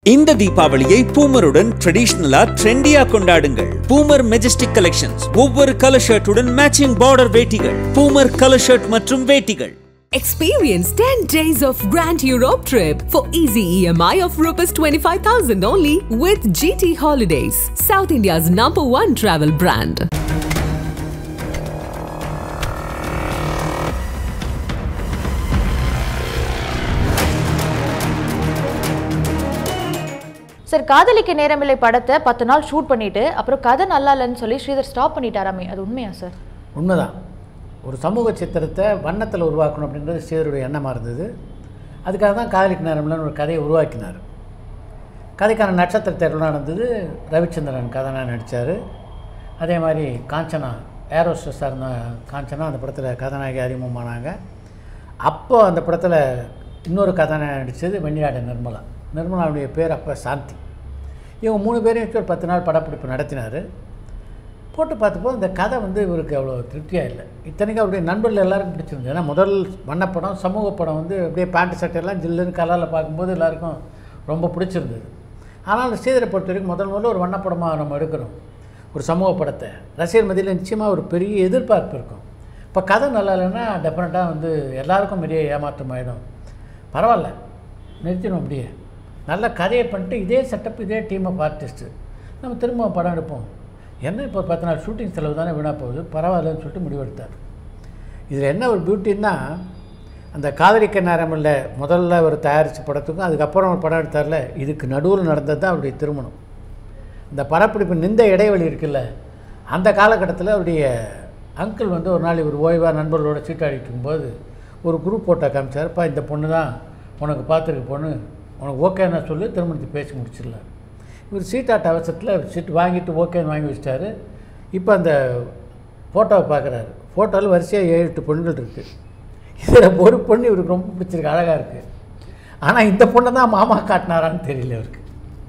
இந்த தீபாவளியை பூமருடன் ட்ரெடிஷனலா ட்ரெண்டியா கொண்டாடுங்கள் பூமர் மெஜஸ்டிக் கலெக்ஷன்ஸ் ஒவ்வொரு கலர் ஷர்ட்டுடன் மேட்சிங் பார்டர் வேட்டிகள் பூமர் கலர் ஷர்ட் மற்றும் வேட்டிகள் Experience 10 days of Grand Europe trip for easy EMI of Rs 25,000 only with GT Holidays, South India's number one travel brand. Sir Kadhalikka Neramillai படத்தை பத்து நாள் shoot பண்ணிட்டு அப்புறம் கதை நல்லா இல்லைன்னு சொல்லி ஸ்ரீதர் ஸ்டாப் பண்ணிட்டாராமே அது உண்மையா சார் உண்மைதான் ஒரு சமூக சித்திரத்தை வண்ணத்தில் உருவாக்கணும் அப்படின்றது ஸ்ரீதருடைய எண்ணமாக இருந்தது அதுக்காக தான் காதலிக்கு நேரம்லன்னு ஒரு கதையை உருவாக்கினார் கதைக்கான நட்சத்திர தேர்வு நடந்தது ரவிச்சந்திரன் கதாநாயகன் நடித்தார் அதே மாதிரி காஞ்சனா ஏரோஸ்டஸாக இருந்த காஞ்சனா அந்த படத்தில் கதாநாயகி அறிமுகமானாங்க அப்போ அந்த படத்தில் இன்னொரு கதாநாயகன் நடித்தது வெண்ணிலாட நிர்மலா நிர்மலாவுடைய பேர் அப்போ சாந்தி இவங்க மூணு பேரையும் வச்சு ஒரு பத்து நாள் படப்பிடிப்பு நடத்தினார் போட்டு பார்த்தப்போ இந்த கதை வந்து இவருக்கு அவ்வளோ திருப்தியாக இல்லை இத்தனைக்கும் அவருடைய நண்பர்கள் எல்லாருக்கும் பிடிச்சிருந்தது ஏன்னா முதல் வண்ணப்படம் சமூக படம் வந்து அப்படியே பேண்ட் சட்டையெல்லாம் ஜில்லுன்னு கலரில் பார்க்கும்போது எல்லாருக்கும் ரொம்ப பிடிச்சிருந்தது ஆனால் ஸ்ரீதரை பொறுத்த வரைக்கும் முதல் முதல்ல ஒரு வண்ணப்படமாக நம்ம எடுக்கிறோம் ஒரு சமூக படத்தை ரசிகர் மத்தியில் நிச்சயமாக ஒரு பெரிய எதிர்பார்ப்பு இருக்கும் இப்போ கதை நல்லா இல்லைன்னா டெஃபினட்டாக வந்து எல்லாருக்கும் பெரிய ஏமாற்றம் ஆகிடும் பரவாயில்ல நிறுத்திடும் அப்படியே நல்ல கதையை பண்ணிட்டு இதே செட்டப் இதே டீம் ஆஃப் ஆர்டிஸ்ட்டு நம்ம திரும்ப படம் எடுப்போம் என்ன இப்போ பத்து நாள் ஷூட்டிங் செலவு தானே வீணாக போகுது பரவாயில்லன்னு சொல்லிட்டு முடிவெடுத்தார் இதில் என்ன ஒரு பியூட்டின்னா அந்த காதலிக்க நேரமில்ல முதல்ல அவர் தயாரித்த படத்துக்கும் அதுக்கப்புறம் ஒரு படம் எடுத்தார்ல இதுக்கு நடுவில் நடந்தது தான் அவருடைய திருமணம் இந்த படப்பிடிப்பு நிந்த இடைவெளி இருக்குல்ல அந்த காலகட்டத்தில் அவருடைய அங்கிள் வந்து ஒரு நாள் இவர் ஓய்வாக நண்பர்களோட சீட்டாடிட்டு இருக்கும்போது ஒரு குரூப் ஃபோட்டோ காமிச்சார்ப்பா இந்த பொண்ணு தான் உனக்கு பார்த்துருக்க பொண்ணு உனக்கு ஓகேன்னு சொல்லி திருமணத்தை பேசி முடிச்சிடலாம் இவர் சீட்டாட்ட அவசரத்தில் சீட்டு வாங்கிட்டு ஓகேன்னு வாங்கி வச்சிட்டாரு இப்போ அந்த ஃபோட்டோவை பார்க்குறாரு ஃபோட்டோவில் வரிசையாக ஏழு எட்டு பொண்ணுகள் இருக்குது இதில் ஒரு பொண்ணு இவருக்கு ரொம்ப பிடிச்சிருக்கு அழகாக இருக்குது ஆனால் இந்த பொண்ணை தான் மாமா காட்டினாரான்னு தெரியல இவருக்கு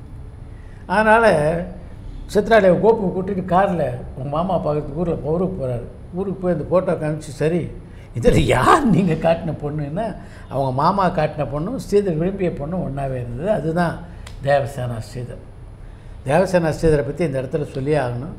அதனால் சித்ராடைய கோப்பு கூட்டிட்டு காரில் உங்கள் மாமா பார்க்கறதுக்கு ஊரில் ஊருக்கு போகிறாரு ஊருக்கு போய் அந்த ஃபோட்டோ காமிச்சு சரி இதில் யார் நீங்கள் காட்டின பொண்ணுன்னா அவங்க மாமா காட்டின பொண்ணும் ஸ்ரீதர் விரும்பிய பொண்ணும் ஒன்றாவே இருந்தது அதுதான் தேவசேனா ஸ்ரீதர் தேவசேனா ஸ்ரீதரை பற்றி இந்த இடத்துல சொல்லி ஆகணும்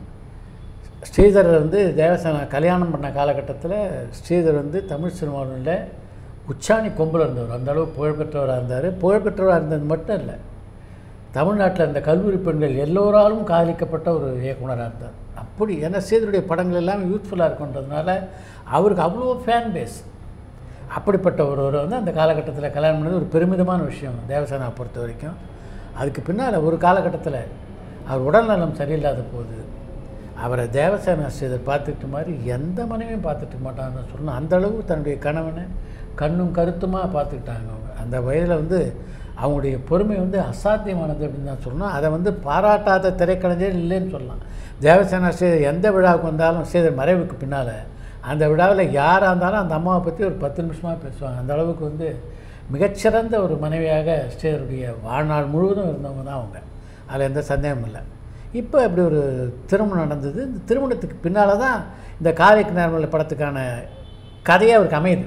ஸ்ரீதர் வந்து தேவசேனா கல்யாணம் பண்ண காலகட்டத்தில் ஸ்ரீதர் வந்து தமிழ் சினிமாவில் உச்சாணி கொம்பில் இருந்தவர் அந்த அளவு புகழ்பெற்றவராக இருந்தார் புகழ்பெற்றவராக இருந்தது மட்டும் இல்லை தமிழ்நாட்டில் இந்த கல்லூரி பெண்கள் எல்லோராலும் காதலிக்கப்பட்ட ஒரு இயக்குனராக இருந்தார் அப்படி ஏன்னா ஸ்ரீதருடைய படங்கள் எல்லாம் யூத்ஃபுல்லாக இருக்குன்றதுனால அவருக்கு அவ்வளோ ஃபேன் பேஸ் அப்படிப்பட்ட ஒருவர் வந்து அந்த காலகட்டத்தில் கல்யாணம் பண்ணது ஒரு பெருமிதமான விஷயம் தேவசேனா பொறுத்த வரைக்கும் அதுக்கு பின்னால் ஒரு காலகட்டத்தில் அவர் உடல்நலம் சரியில்லாத போது அவரை தேவசேனா ஸ்ரீதர் பார்த்துக்கிட்ட மாதிரி எந்த மனைவியும் பார்த்துட்டு மாட்டான்னு சொல்லணும் அந்த அளவுக்கு தன்னுடைய கணவனை கண்ணும் கருத்துமாக பார்த்துக்கிட்டாங்க அவங்க அந்த வயதில் வந்து அவங்களுடைய பொறுமை வந்து அசாத்தியமானது அப்படின்னு தான் சொல்லணும் அதை வந்து பாராட்டாத திரைக்கலைஞர் இல்லைன்னு சொல்லலாம் தேவசேனா ஸ்ரீதர் எந்த விழாவுக்கு வந்தாலும் ஸ்ரீதர் மறைவுக்கு பின்னால் அந்த விழாவில் யாராக இருந்தாலும் அந்த அம்மாவை பற்றி ஒரு பத்து நிமிஷமாக பேசுவாங்க அந்த அளவுக்கு வந்து மிகச்சிறந்த ஒரு மனைவியாக ஸ்ரீதருடைய வாழ்நாள் முழுவதும் இருந்தவங்க தான் அவங்க அதில் எந்த சந்தேகமும் இல்லை இப்போ இப்படி ஒரு திருமணம் நடந்தது இந்த திருமணத்துக்கு பின்னால் தான் இந்த காலைக்கு நேர்மலை படத்துக்கான கதையே அவருக்கு அமையுது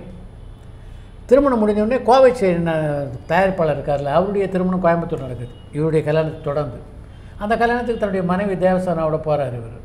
திருமணம் முடிஞ்ச உடனே கோவை சே- ந- தயாரிப்பாளர் இருக்கார்ல அவருடைய திருமணம் கோயம்புத்தூர் நடக்குது இவருடைய கல்யாணத்தை தொடர்ந்து அந்த கல்யாணத்துக்கு தன்னுடைய மனைவி தேவசானாவோட போகிறார் இவர்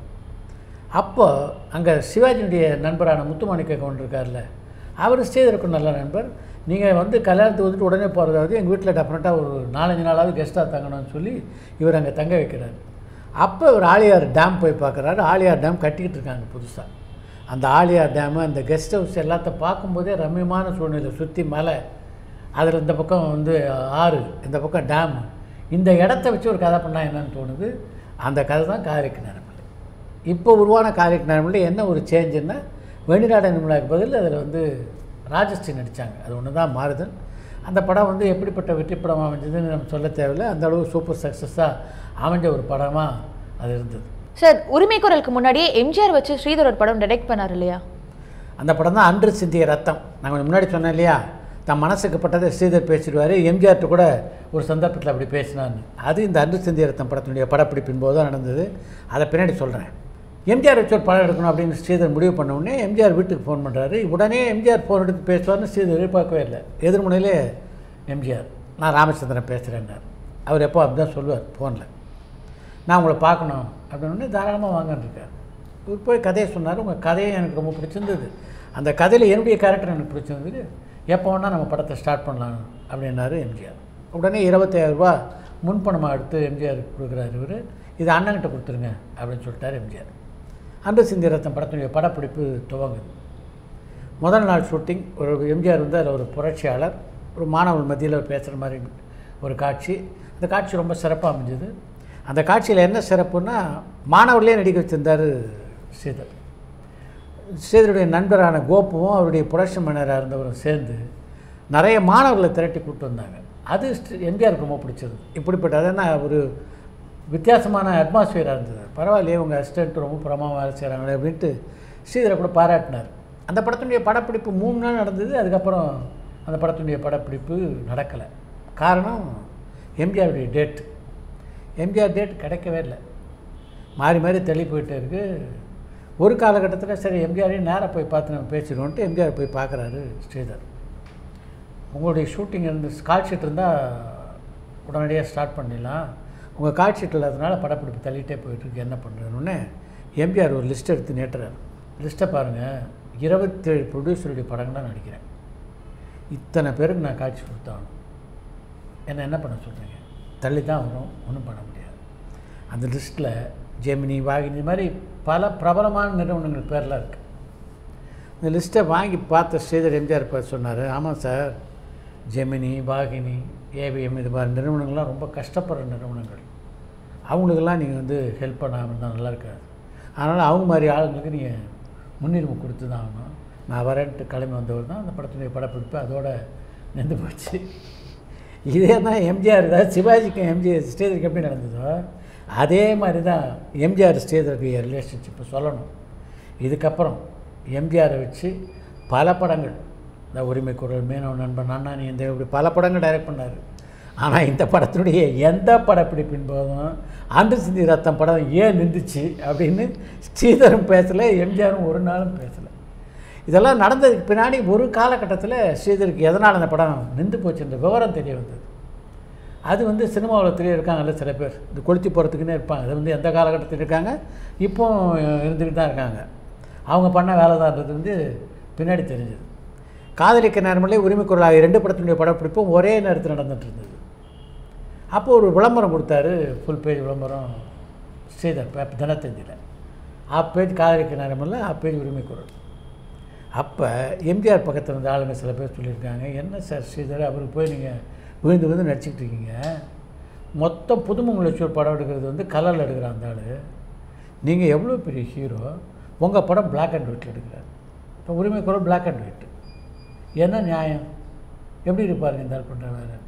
அப்போ அங்கே சிவாஜியுடைய நண்பரான முத்துமாணிக்க கவுண்டர் இருக்கார்ல அவர் ஸ்ரீதருக்கும் நல்ல நண்பர் நீங்கள் வந்து கல்யாணத்துக்கு வந்துட்டு உடனே போகிறதாவது எங்கள் வீட்டில் டெஃபினட்டாக ஒரு நாலஞ்சு நாளாவது கெஸ்ட்டாக தங்கணும்னு சொல்லி இவர் அங்கே தங்க வைக்கிறார் அப்போ இவர் ஆலியார் டேம் போய் பார்க்குறாரு ஆலியார் டேம் கட்டிக்கிட்டு இருக்காங்க புதுசாக அந்த ஆலியார் டேமு அந்த கெஸ்ட் ஹவுஸ் எல்லாத்த பார்க்கும்போதே ரம்மியமான சூழ்நிலை சுற்றி மலை அதில் இந்த பக்கம் வந்து ஆறு இந்த பக்கம் டேமு இந்த இடத்த வச்சு ஒரு கதை பண்ணால் என்னன்னு தோணுது அந்த கதை தான் காரிக்கு நேரமலை இப்போ உருவான காரிக்கு நேரமலை என்ன ஒரு சேஞ்சுன்னா வெண்ணிநாட நிர்மலாக்கு பதில் அதில் வந்து ராஜஸ்ரீ நடித்தாங்க அது ஒன்று தான் மாறுதல் அந்த படம் வந்து எப்படிப்பட்ட வெற்றி படம் அமைஞ்சதுன்னு நம்ம சொல்ல தேவையில்லை அந்த அளவு சூப்பர் சக்ஸஸாக அமைஞ்ச ஒரு படமாக அது இருந்தது சார் உரிமை குரலுக்கு முன்னாடியே எம்ஜிஆர் வச்சு ஸ்ரீதர் ஒரு படம் டைரக்ட் பண்ணார் இல்லையா அந்த படம் தான் அன்று சிந்திய ரத்தம் நான் கொஞ்சம் முன்னாடி சொன்னேன் இல்லையா தன் மனசுக்கு பட்டதை ஸ்ரீதர் பேசிடுவார் எம்ஜிஆர்ட்ட கூட ஒரு சந்தர்ப்பத்தில் அப்படி பேசினான்னு அது இந்த அன்று சிந்திய ரத்தம் படத்தினுடைய படப்பிடிப்பின் போது தான் நடந்தது அதை பின்னாடி சொல்கிறேன் எம்ஜிஆர் வச்சு ஒரு படம் எடுக்கணும் அப்படின்னு ஸ்ரீதர் முடிவு பண்ண உடனே எம்ஜிஆர் வீட்டுக்கு ஃபோன் பண்ணுறாரு உடனே எம்ஜிஆர் ஃபோன் எடுத்து பேசுவார்னு ஸ்ரீதர் எதிர்பார்க்கவே இல்லை எதிர்முனையிலே எம்ஜிஆர் நான் ராமச்சந்திரன் பேசுகிறேன்னார் அவர் எப்போ அப்படி தான் சொல்லுவார் ஃபோனில் நான் உங்களை பார்க்கணும் அப்படின்னு தாராளமாக வாங்கன்னு இருக்கார் இவர் போய் கதையை சொன்னார் உங்கள் கதையை எனக்கு ரொம்ப பிடிச்சிருந்தது அந்த கதையில் என்னுடைய கேரக்டர் எனக்கு பிடிச்சிருந்தது எப்போ வேணால் நம்ம படத்தை ஸ்டார்ட் பண்ணலாம் அப்படின்னாரு எம்ஜிஆர் உடனே இருபத்தாயிரரூபா முன்பணமாக எடுத்து எம்ஜிஆர் கொடுக்குறாரு இவர் இது அண்ணன்கிட்ட கொடுத்துருங்க அப்படின்னு சொல்லிட்டார் எம்ஜிஆர் அன்பு சிந்தி ரத்தம் படத்தினுடைய படப்பிடிப்பு துவங்குது முதல் நாள் ஷூட்டிங் ஒரு எம்ஜிஆர் வந்து அதில் ஒரு புரட்சியாளர் ஒரு மாணவர்கள் மத்தியில் பேசுகிற மாதிரி ஒரு காட்சி அந்த காட்சி ரொம்ப சிறப்பாக அமைஞ்சது அந்த காட்சியில் என்ன சிறப்புன்னா மாணவர்களே நடிக்க வச்சிருந்தார் ஸ்ரீதர் ஸ்ரீதருடைய நண்பரான கோப்புவும் அவருடைய புரட்சி மன்னராக இருந்தவரும் சேர்ந்து நிறைய மாணவர்களை திரட்டி கூப்பிட்டு வந்தாங்க அது ஸ்ரீ- எம்ஜிஆருக்கு ரொம்ப பிடிச்சது இப்படிப்பட்ட அதனா ஒரு வித்தியாசமான அட்மாஸ்பியராக இருந்தது பரவாயில்லையே உங்கள் அசிஸ்டன்ட் ரொம்ப பிரமாவாக வேலை செய்கிறாங்களே அப்படின்ட்டு ஸ்ரீதரை கூட பாராட்டினார் அந்த படத்தினுடைய படப்பிடிப்பு மூணு நாள் நடந்தது அதுக்கப்புறம் அந்த படத்தினுடைய படப்பிடிப்பு நடக்கலை காரணம் எம்ஜிஆருடைய டேட் எம்ஜிஆர் டேட் கிடைக்கவே இல்லை மாறி மாறி தள்ளி போயிட்டே இருக்கு ஒரு காலகட்டத்தில் சரி எம்ஜிஆரையும் நேராக போய் பார்த்து நம்ம பேசிடுவோன்ட்டு எம்ஜிஆர் போய் பார்க்குறாரு ஸ்ரீதர் உங்களுடைய ஷூட்டிங் இருந்து கால் ஷீட் இருந்தால் உடனடியாக ஸ்டார்ட் பண்ணிடலாம் உங்கள் கால் ஷீட் இல்லாதனால படப்பிடிப்பு தள்ளிட்டே போயிட்டுருக்கு என்ன பண்ணுறதுன்னு எம்ஜிஆர் ஒரு லிஸ்ட் எடுத்து நேட்டுறாரு லிஸ்ட்டை பாருங்கள் இருபத்தேழு ப்ரொடியூசருடைய படங்கள் தான் நடிக்கிறேன் இத்தனை பேருக்கு நான் காட்சி கொடுத்தாகணும் என்ன என்ன பண்ண சொல்கிறீங்க தள்ளி தான் வரும் ஒன்றும் பண்ண முடியாது அந்த லிஸ்ட்டில் ஜெமினி வாகினி இது மாதிரி பல பிரபலமான நிறுவனங்கள் பேர்லாம் இருக்குது இந்த லிஸ்ட்டை வாங்கி பார்த்த ஸ்ரீதர் எம்ஜிஆர் பார்த்து சொன்னார் ஆமாம் சார் ஜெமினி வாகினி ஏவிஎம் இது மாதிரி நிறுவனங்கள்லாம் ரொம்ப கஷ்டப்படுற நிறுவனங்கள் அவங்களுக்கெல்லாம் நீங்கள் வந்து ஹெல்ப் பண்ணாமல் இருந்தால் நல்லா இருக்காது அதனால் அவங்க மாதிரி ஆளுங்களுக்கு நீங்கள் முன்னுரிமை கொடுத்து தான் ஆகணும் நான் வரேன்ட்டு கிளம்பி வந்தவர் தான் அந்த படத்துடைய படப்பிடிப்பு அதோட நின்று போச்சு இதே தான் எம்ஜிஆர் தான் சிவாஜிக்கும் எம்ஜிஆர் ஸ்ரீதருக்கு எப்படி நடந்ததோ அதே மாதிரி தான் எம்ஜிஆர் ஸ்ரீதருடைய ரிலேஷன்ஷிப்பை சொல்லணும் இதுக்கப்புறம் எம்ஜிஆரை வச்சு பல படங்கள் இந்த உரிமை குரல் மீனவ நண்பன் அண்ணாணி இந்த இப்படி பல படங்கள் டைரக்ட் பண்ணார் ஆனால் இந்த படத்தினுடைய எந்த படப்பிடிப்பின் போதும் ஆண்டு சிந்தி ரத்தம் படம் ஏன் நின்றுச்சு அப்படின்னு ஸ்ரீதரும் பேசலை எம்ஜிஆரும் ஒரு நாளும் பேசலை இதெல்லாம் நடந்ததுக்கு பின்னாடி ஒரு காலகட்டத்தில் ஸ்ரீதருக்கு எதனால் அந்த படம் நின்று போச்சுன்ற விவரம் தெரிய வந்தது அது வந்து சினிமா உலகத்திலே இருக்காங்கல்ல சில பேர் இந்த கொளுத்தி போகிறதுக்குன்னே இருப்பாங்க அது வந்து எந்த காலகட்டத்தில் இருக்காங்க இப்போ இருந்துக்கிட்டு தான் இருக்காங்க அவங்க பண்ண வேலை தான்றது வந்து பின்னாடி தெரிஞ்சது காதலிக்க நேரமில்லை உரிமை குரலாக ரெண்டு படத்தினுடைய படப்பிடிப்பும் ஒரே நேரத்தில் நடந்துட்டு இருந்தது அப்போ ஒரு விளம்பரம் கொடுத்தாரு ஃபுல் பேஜ் விளம்பரம் ஸ்ரீதர் பே- தினத்தந்தியில் half page Kadhalikka Neramillai app page உரிமை குரல் அப்போ எம்ஜிஆர் பக்கத்தில் இருந்த ஆளுங்க சில பேர் சொல்லியிருக்காங்க என்ன சார் ஸ்ரீதர் அவருக்கு போய் நீங்கள் விழுந்து விழுந்து நடிச்சிக்கிட்டு இருக்கீங்க மொத்தம் புதுமங்குளச்சூர் படம் எடுக்கிறது வந்து கலரில் எடுக்கிற அந்த ஆள் நீங்கள் எவ்வளோ பெரிய ஹீரோ உங்கள் படம் Black அண்ட் ஒயிட்டில் எடுக்கிறார் இப்போ உரிமை குரல் Black அண்ட் ஒயிட் என்ன நியாயம் எப்படி இருப்பாருங்க இந்த ஆள் பண்ணுற வேறு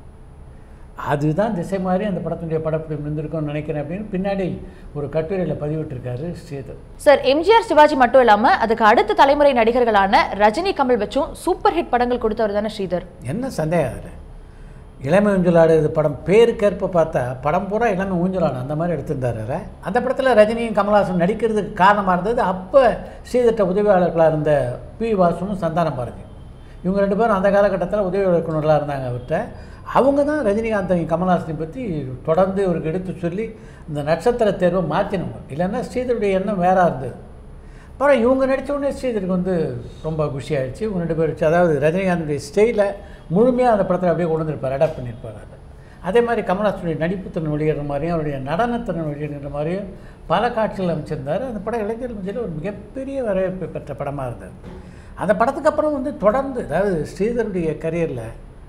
அதுதான் திசை மாதிரி அந்த படத்தினுடைய படப்பிடிப்பு இருந்திருக்கும்னு நினைக்கிறேன் அப்படின்னு பின்னாடி ஒரு கட்டுரையில் பதிவிட்டிருக்காரு ஸ்ரீதர் சார் எம்ஜிஆர் சிவாஜி மட்டும் இல்லாம அதுக்கு அடுத்த தலைமுறை நடிகர்களான ரஜினி கமல் வச்சும் சூப்பர் ஹிட் படங்கள் கொடுத்தவர் தானே ஸ்ரீதர் என்ன சந்தேகம் அதில் இளமை ஊஞ்சலாடு படம் பேருக்கேற்ப பார்த்தா படம் பூரா இளமை ஊஞ்சலாடு அந்த மாதிரி எடுத்திருந்தாரு அந்த படத்தில் ரஜினியும் கமல்ஹாசன் நடிக்கிறதுக்கு காரணமாக இருந்தது அப்போ ஸ்ரீதட்ட உதவியாளர்களாக இருந்த பி வாசுவும் சந்தான பாரதி இவங்க ரெண்டு பேரும் அந்த காலகட்டத்தில் உதவி இயக்குனர்களாக இருந்தாங்க அவர்கிட்ட அவங்க தான் ரஜினிகாந்தையும் கமல்ஹாசனை பற்றி தொடர்ந்து இவருக்கு எடுத்து சொல்லி இந்த நட்சத்திர தேர்வை மாற்றினவங்க இல்லைன்னா ஸ்ரீதருடைய எண்ணம் வேறாக இருந்தது அப்புறம் இவங்க நடித்த உடனே ஸ்ரீதருக்கு வந்து ரொம்ப குஷி ஆயிடுச்சு இவங்க ரெண்டு பேர் வச்சு அதாவது ரஜினிகாந்துடைய ஸ்டைலை முழுமையாக அந்த படத்தில் அப்படியே கொண்டு வந்திருப்பார் அடாப்ட் பண்ணியிருப்பார் அதை அதே மாதிரி கமல்ஹாசனுடைய நடிப்புத்திறன் வெளியிடுற மாதிரியும் அவருடைய நடனத்திறன் வெளியிடுற மாதிரியும் பல காட்சிகள் அமைச்சிருந்தார் அந்த படம் இளைஞர் மத்தியில் ஒரு மிகப்பெரிய வரவேற்பு பெற்ற படமாக இருந்தது அந்த படத்துக்கு அப்புறம் வந்து தொடர்ந்து அதாவது ஸ்ரீதருடைய கரியரில்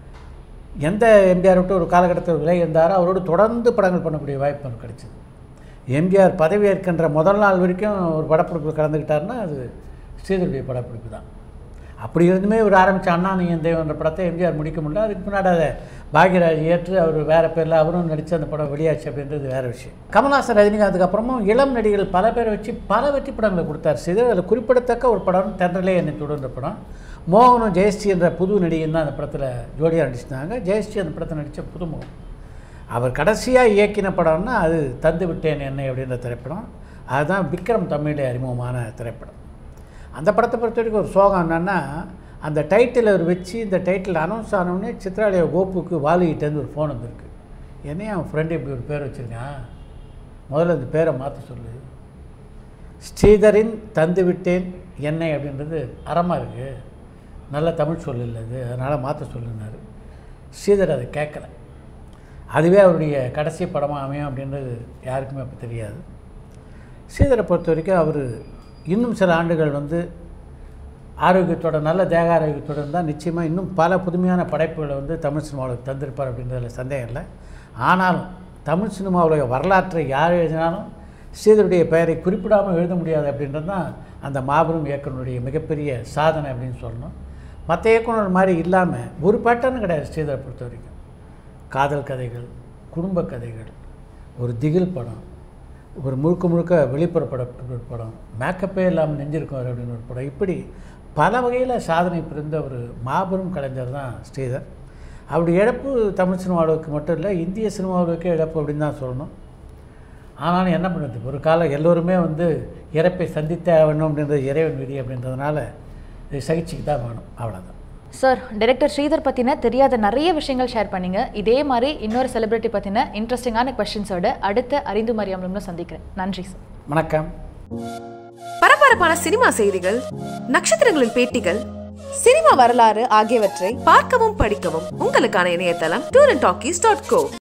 எந்த எம்ஜிஆர் விட்டு ஒரு காலகட்டத்தில் விலகி இருந்தாரோ அவரோடு தொடர்ந்து படங்கள் பண்ணக்கூடிய வாய்ப்பு எனக்கு கிடைச்சிது எம்ஜிஆர் பதவி ஏற்கின்ற முதல் நாள் வரைக்கும் ஒரு படப்பிடிப்பு கலந்துக்கிட்டாருன்னா அது ஸ்ரீதருடைய படப்பிடிப்பு தான் அப்படி இருந்துமே ஒரு ஆரம்பித்த அண்ணா நீ என் தெய்வம் என்ற படத்தை எம்ஜிஆர் முடிக்க முடியல அதுக்கு முன்னாடி அதை பாக்யராஜ் ஏற்று அவர் வேறு பேரில் அவரும் நடித்து அந்த படம் வெளியாச்சு அப்படின்றது வேறு விஷயம் கமல்ஹாசன் ரஜினிகாந்துக்கு அப்புறமும் இளம் நடிகர்கள் பல பேரை வச்சு பல வெற்றி படங்களை கொடுத்தார் ஸ்ரீதர் அதில் குறிப்பிடத்தக்க ஒரு படம் தென்றலே என்னை தொடர்ந்த படம் மோகனும் ஜெயஸ்ரீ என்ற புது நடிகன் தான் அந்த படத்தில் ஜோடியாக நடிச்சிருந்தாங்க ஜெயஸ்ரீ அந்த படத்தில் நடித்த புதுமுகம் அவர் கடைசியாக இயக்கின படம்னா அது தந்து விட்டேன் என்னை அப்படின்ற திரைப்படம் அதுதான் விக்ரம் தமிழில் அறிமுகமான திரைப்படம் அந்த படத்தை பொறுத்த வரைக்கும் ஒரு சோகம் என்னென்னா அந்த டைட்டில் அவர் வச்சு இந்த டைட்டில் அனௌன்ஸ் ஆனவுடனே சித்ராலய கோப்புக்கு வாலிகிட்டேருந்து ஒரு ஃபோன் வந்திருக்கு என்னையும் அவன் ஃப்ரெண்டு இப்படி ஒரு பேர் வச்சுருக்கான் முதல்ல இந்த பேரை மாற்ற சொல்லு ஸ்ரீதரின் தந்து விட்டேன் என்னை அப்படின்றது அறமாக இருக்குது நல்ல தமிழ் சொல் இல்லை இது அதனால் மாற்ற சொல்லுனாரு ஸ்ரீதர் அதை கேட்கல அதுவே அவருடைய கடைசி படமாக அமையும் அப்படின்றது யாருக்குமே அப்போ தெரியாது ஸ்ரீதரை பொறுத்த வரைக்கும் அவர் இன்னும் சில ஆண்டுகள் வந்து ஆரோக்கியத்தோட நல்ல தேக ஆரோக்கியத்தோட இருந்தால் நிச்சயமாக இன்னும் பல புதுமையான படைப்புகளை வந்து தமிழ் சினிமாவில் தந்திருப்பார் அப்படின்றதுல சந்தேகம் இல்லை ஆனாலும் தமிழ் சினிமாவுடைய வரலாற்றை யார் எழுதினாலும் ஸ்ரீதருடைய பெயரை குறிப்பிடாமல் எழுத முடியாது அப்படின்றது தான் அந்த மாபெரும் இயக்குனருடைய மிகப்பெரிய சாதனை அப்படின்னு சொல்லணும் மற்ற இயக்குனர் மாதிரி இல்லாமல் ஒரு பேட்டர்னு கிடையாது ஸ்ரீதரை பொறுத்த வரைக்கும் காதல் கதைகள் குடும்ப கதைகள் ஒரு திகில் படம் ஒரு முழுக்க முழுக்க வெளிப்புற படப்பட்ட ஒரு படம் மேக்கப்பே இல்லாமல் நெஞ்சிருக்கும் அப்படின்னு ஒரு படம் இப்படி பல வகையில் சாதனை புரிந்த ஒரு மாபெரும் கலைஞர் தான் ஸ்ரீதர் அவருடைய இழப்பு தமிழ் சினிமாவுக்கு மட்டும் இல்லை இந்திய சினிமாவுக்கே இழப்பு அப்படின்னு தான் சொல்லணும் ஆனாலும் என்ன பண்ணுறது ஒரு காலம் எல்லோருமே வந்து இறப்பை சந்தித்தே ஆகணும் அப்படின்றது இறைவன் விதி அப்படின்றதுனால இது சகிச்சுக்கு தான் வேணும் அவ்வளோதான் சார் டைரக்டர் ஸ்ரீதர் பற்றின தெரியாத நிறைய விஷயங்கள் ஷேர் பண்ணீங்க இதே மாதிரி இன்னொரு செலிபிரிட்டி பற்றின இன்ட்ரெஸ்டிங்கான கொஸ்டின்ஸோட அடுத்த அறிந்து மறியாமலும் சந்திக்கிறேன் நன்றி சார் வணக்கம் பரபரப்பான சினிமா செய்திகள் நட்சத்திரங்களின் பேட்டிகள் சினிமா வரலாறு ஆகியவற்றை பார்க்கவும் படிக்கவும் உங்களுக்கான இணையதளம் tour and talkies dot go